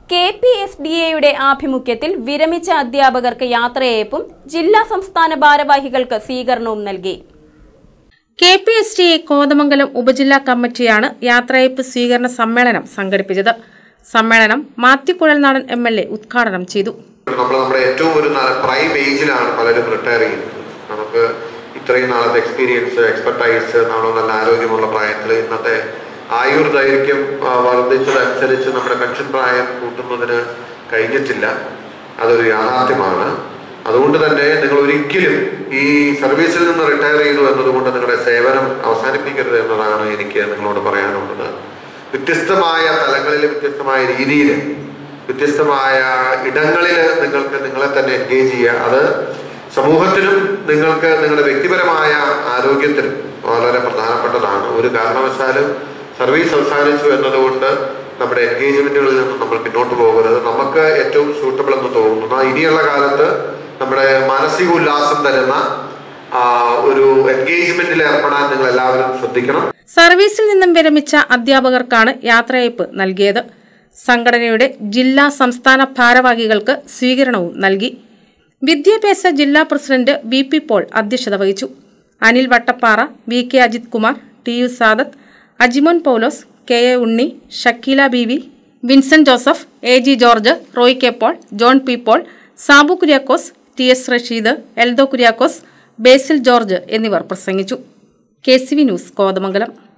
K P S D എയുടെ ആഭിമുഖ്യത്തിൽ വിരമിച്ച അധ്യാപകർക്ക് യാത്രയയപ്പും ജില്ലാ സംസ്ഥാന ഭാരവാഹികൾക്ക് സ്വീകരണവും നൽകി K P S T A Kothamangalam ഉപജില്ലാ കമ്മിറ്റിയാണ് യാത്രയയപ്പ് സ്വീകരണ സമ്മേളനം സംഘടിപ്പിച്ചത് സമ്മേളനം മാത്യുക്കുഴൽനാടൻ എം എൽ എ ഉദ്ഘാടനം ചെയ്തു നമ്മൾ നമ്മുടെ ഏറ്റവും ഒരു പ്രൈം ഏജിലാണ് പലരും റിട്ടയർ ചെയ്യുന്നത് നമുക്ക് ഇത്രയും നാളത്തെ എക്സ്പീരിയൻസ് എക്സ്പെർട്ടൈസ് നമ്മൾ നല്ല ആരോഗ്യമുള്ള പ്രായത്തിൽ ഇന്നത്തെ ആയുർ ദൈർഘ്യം ആ, വർദ്ധിച്ചതനുസരിച്ച് നമ്മുടെ പെൻഷൻ പ്രായം കൂട്ടുന്നതിന് കഴിഞ്ഞിട്ടില്ല അതൊരു യാഥാർത്ഥ്യമാണ് അതുകൊണ്ട് തന്നെ നിങ്ങൾ ഒരിക്കലും ഈ സർവീസിൽ നിന്ന് റിട്ടയർ ചെയ്തു എന്നതുകൊണ്ട് നിങ്ങളുടെ സേവനം അവസാനിപ്പിക്കരുത് എന്നതാണ് എനിക്ക് നിങ്ങളോട് പറയാനുള്ളത് വ്യത്യസ്തമായ തലങ്ങളിൽ വ്യത്യസ്തമായ രീതിയിൽ വ്യത്യസ്തമായ ഇടങ്ങളിൽ നിങ്ങൾക്ക് നിങ്ങളെ തന്നെ എൻഗേജ് ചെയ്യുക അത് സമൂഹത്തിനും നിങ്ങൾക്ക് നിങ്ങളുടെ വ്യക്തിപരമായ ആരോഗ്യത്തിനും വളരെ പ്രധാനപ്പെട്ടതാണ് ഒരു കാരണവശാലും സർവീസ് അവസാനിച്ചു എന്നതുകൊണ്ട് നമ്മുടെ എൻഗേജ്മെന്റുകളിൽ നിന്ന് നമ്മൾ പിന്നോട്ട് പോകരുത് നമുക്ക് ഏറ്റവും സൂട്ടബിൾ എന്ന് തോന്നുന്ന ഇനിയുള്ള കാലത്ത് നമ്മുടെ മാനസിക ഉല്ലാസം തരുന്ന ആ, ഒരു എൻഗേജ്മെന്റിൽ ഏർപ്പെടാൻ നിങ്ങൾ എല്ലാവരും ശ്രദ്ധിക്കണം സർവീസിൽ നിന്നും വിരമിച്ച അധ്യാപകർക്കാണ് യാത്രയയപ്പ് നൽകിയത് സംഘടനയുടെ ജില്ലാ സംസ്ഥാന ഭാരവാഹികൾക്ക് സ്വീകരണവും നൽകി വിദ്യാഭ്യാസ ജില്ലാ പ്രസിഡന്റ് വി പി പോൾ അധ്യക്ഷത വഹിച്ചു Anil Vattappara V K Ajith Kumar T U Sadath Ajimon Paulose K A Unni Shakeela B V Vincent Joseph A G George Roy K Paul John P Paul Sabu Kuriakose T S Rasheed Eldho Kuriakose Basil George എന്നിവർ പ്രസംഗിച്ചു K C V news Kothamangalam